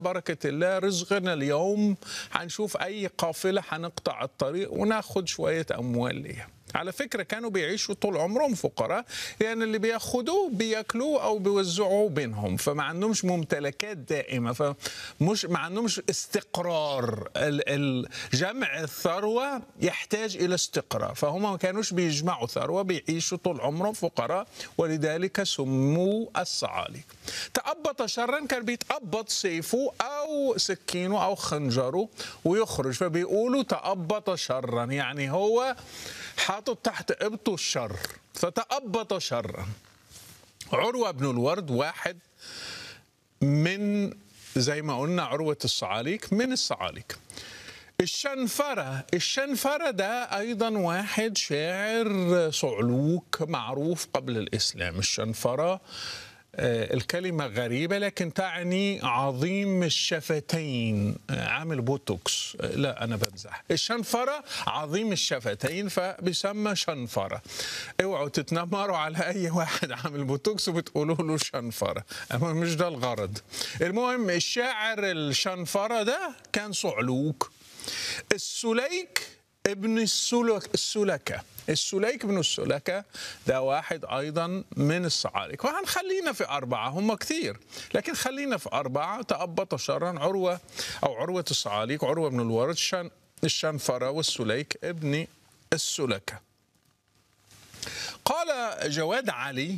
بركة الله رزقنا اليوم هنشوف أي قافلة هنقطع الطريق وناخد شوية أموال ليها على فكرة كانوا بيعيشوا طول عمرهم فقراء لأن اللي بياخدوه بياكلوه أو بيوزعوه بينهم فما عندهمش ممتلكات دائمة فمش ما عندهمش استقرار ال- ال- جمع الثروة يحتاج إلى استقرار فهم ما كانوش بيجمعوا ثروة بيعيشوا طول عمرهم فقراء ولذلك سموا الصعاليك تأبط شرا كان بيتأبط سيفه أو سكينه أو خنجره ويخرج فبيقولوا تأبط شرا يعني هو حاطط تحت ابطه الشر فتأبط شرا عروة بن الورد واحد من زي ما قلنا عروة الصعاليك من الصعاليك الشنفرة الشنفرة ده أيضا واحد شاعر صعلوك معروف قبل الإسلام الشنفرة آه، الكلمة غريبة لكن تعني عظيم الشفتين آه، عامل بوتوكس آه، لا أنا بمزح الشنفرة عظيم الشفتين فبيسمى شنفرة اوعوا تتنمروا على أي واحد عامل بوتوكس وبتقولوا له شنفرة أما مش ده الغرض المهم الشاعر الشنفرة ده كان صعلوك السليك ابن السلك السلكة السليك بن السلكة ده واحد أيضا من الصعالك وهنخلينا في أربعة هم كثير لكن خلينا في أربعة تأبط شرا عروة أو عروة الصعاليك عروة بن الورد شن الشنفرة والسليك ابن السلكة قال جواد علي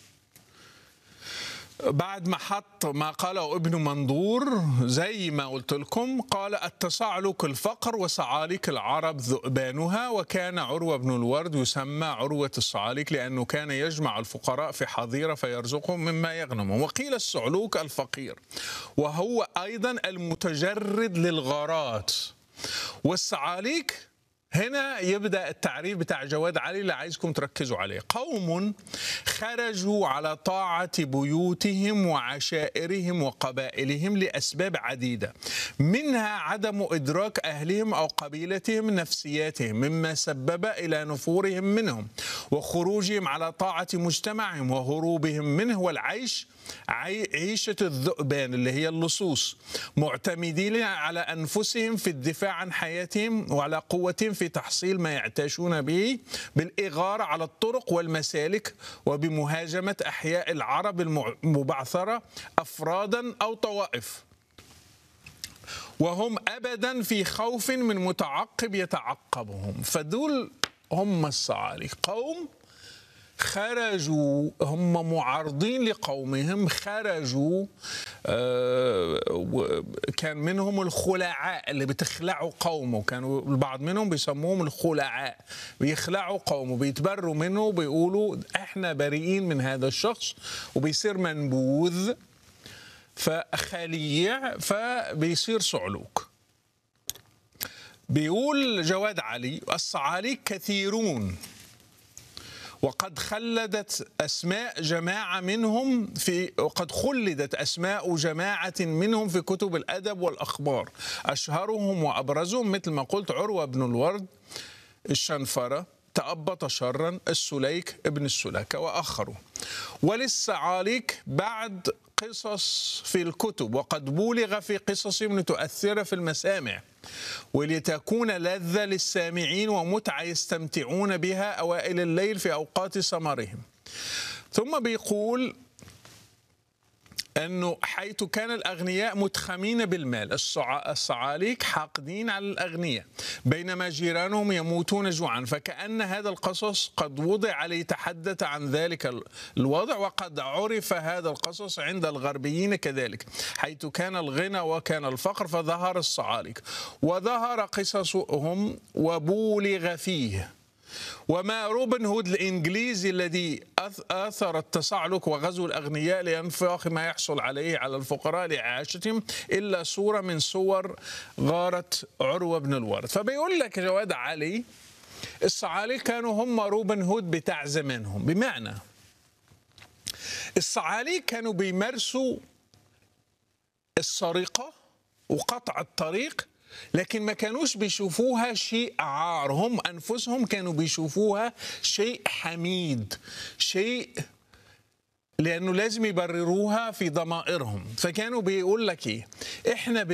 بعد ما حط ما قاله ابن منظور زي ما قلت لكم قال التصعلك الفقر وصعاليك العرب ذؤبانها وكان عروة بن الورد يسمى عروة الصعاليك لأنه كان يجمع الفقراء في حظيرة فيرزقهم مما يغنمهم وقيل الصعلوك الفقير وهو أيضا المتجرد للغارات والصعاليك هنا يبدا التعريف بتاع جواد علي اللي عايزكم تركزوا عليه قوم خرجوا على طاعه بيوتهم وعشائرهم وقبائلهم لاسباب عديده منها عدم ادراك اهلهم او قبيلتهم نفسياتهم مما سبب الى نفورهم منهم وخروجهم على طاعه مجتمعهم وهروبهم منه والعيش عي- عيشة الذؤبان اللي هي اللصوص معتمدين على أنفسهم في الدفاع عن حياتهم وعلى قوتهم في تحصيل ما يعتاشون به بالإغارة على الطرق والمسالك وبمهاجمة أحياء العرب المبعثرة أفرادا أو طوائف وهم ابدا في خوف من متعقب يتعقبهم فدول هم الصعاليك قوم خرجوا هم معارضين لقومهم خرجوا آه، و- كان منهم الخلعاء اللي بتخلعوا قومه كانوا البعض منهم بيسموهم الخلعاء بيخلعوا قومه بيتبروا منه وبيقولوا احنا بريئين من هذا الشخص وبيصير منبوذ فخليع فبيصير صعلوك بيقول جواد علي الصعاليك كثيرون وقد خلدت اسماء جماعه منهم في وقد خلدت اسماء جماعه منهم في كتب الادب والاخبار اشهرهم وابرزهم مثل ما قلت عروه بن الورد الشنفره تأبط شرا السليك ابن السلكة وآخرون وللصعاليك بعد قصص في الكتب وقد بولغ في قصصهم لتؤثر في المسامع ولتكون لذة للسامعين ومتعة يستمتعون بها أوائل الليل في أوقات سمرهم ثم بيقول أنه حيث كان الأغنياء متخمين بالمال الصع- الصعاليك حاقدين على الأغنياء بينما جيرانهم يموتون جوعا فكأن هذا القصص قد وضع ليتحدث عن ذلك ال- الوضع وقد عرف هذا القصص عند الغربيين كذلك حيث كان الغنى وكان الفقر فظهر الصعاليك وظهر قصصهم وبولغ فيه وما روبن هود الإنجليزي الذي أث- آثر التصعلك وغزو الأغنياء لإنفاق ما يحصل عليه على الفقراء لإعاشتهم إلا صورة من صور غارة عروة بن الورد فبيقول لك جواد علي الصعاليك كانوا هم روبن هود بتاع زمانهم بمعنى الصعاليك كانوا بيمارسوا السرقة وقطع الطريق لكن ما كانوش بيشوفوها شيء عار هم أنفسهم كانوا بيشوفوها شيء حميد شيء لانه لازم يبرروها في ضمائرهم فكانوا بيقول لك ايه احنا